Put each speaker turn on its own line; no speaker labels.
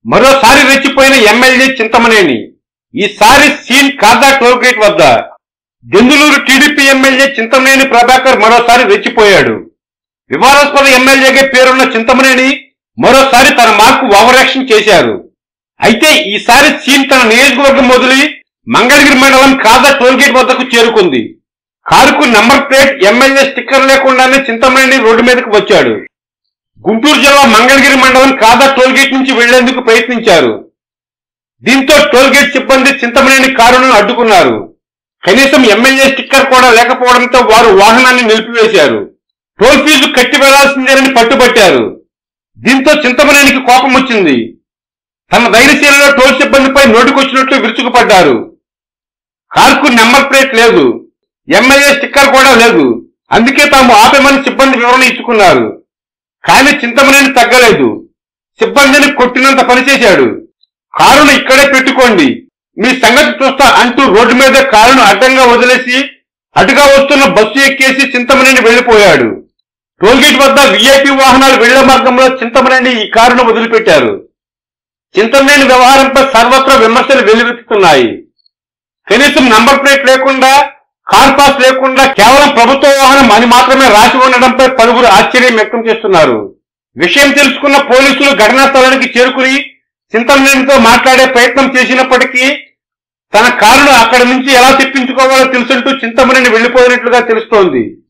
మరోసారి రెచ్చిపోయిన ఎమ్మెల్యే చింతమనేని ఈసారి సీన్ కాదా టోల్ గేట్ వద్ద దెందులూరు టీడీపీ ఎమ్మెల్యే చింతమనేని ప్రభాకర్ మరోసారి రెచ్చిపోయాడు వివాదాస్పద ఎమ్మెల్యేగా పేరున్న చింతమనేని మరోసారి తన మార్కు ఓవర్ యాక్షన్ చేశారు అయితే ఈసారి సీన్ తన నియోజకవర్గం వదిలి మంగళగిరి మండలం కాదా టోల్ గేట్ వద్దకు చేరుకుంది కారుకు నంబర్ ప్లేట్ ఎమ్మెల్యే స్టిక్కర్ లేకుండానే చింతమనేని రోడ్డు మీదకు వచ్చాడు గుంటూరు జిల్లా మంగళగిరి మండలం కాదా టోల్ గేట్ నుంచి వెళ్లేందుకు ప్రయత్నించారు దీంతో టోల్ గేట్ సిబ్బంది చింతమనేని కారును అడ్డుకున్నారు కనీసం ఎమ్మెల్యే స్టిక్కర్ కూడా లేకపోవడంతో వారు వాహనాన్ని నిలిపివేశారు టోల్ ఫీజు కట్టి వెళ్లాల్సిందేనని పట్టుబట్టారు దీంతో చింతమనేనికి కోపం వచ్చింది తమ ధైర్యశీలలో టోల్ సిబ్బందిపై నోటికొచ్చినట్లు విరుచుకుపడ్డారు కారుకు నెంబర్ ప్లేట్ లేదు ఎమ్మెల్యే స్టిక్కర్ కూడా లేదు అందుకే తాము ఆపేమని సిబ్బంది వివరణ ఇచ్చుకున్నారు కానీ చింతమనేని తగ్గలేదు సిబ్బందిని కొట్టినంత పనిచేశాడు కారును ఇక్కడే పెట్టుకోండి మీ సంగతి చూస్తా అంటూ రోడ్డు మీద కారును అడ్డంగా వదిలేసి అటుగా వస్తున్న బస్సు ఎక్కేసి చింతమనేని వెళ్లిపోయాడు టోల్గేట్ వద్ద వీఐపీ వాహనాలు వెళ్లే మార్గంలో చింతమనేని ఈ కారును వదిలిపెట్టారు చింతమనేని వ్యవహారంపై సర్వత్రా విమర్శలు వెల్లువెత్తుతున్నాయి కనీసం నంబర్ ప్లేట్ లేకుండా కార్ పాస్ లేకుండా కేవలం ప్రభుత్వ వాహనం అని మాత్రమే రాసి ఉండడంపై పలువురు ఆశ్చర్యం వ్యక్తం చేస్తున్నారు విషయం తెలుసుకున్న పోలీసులు ఘటనా స్థలానికి చేరుకుని చింతమనేనితో మాట్లాడే ప్రయత్నం చేసినప్పటికీ తన కారును అక్కడి నుంచి ఎలా తెప్పించుకోవాలో తెలుసుంటూ చింతమనేని వెళ్లిపోయినట్లుగా తెలుస్తోంది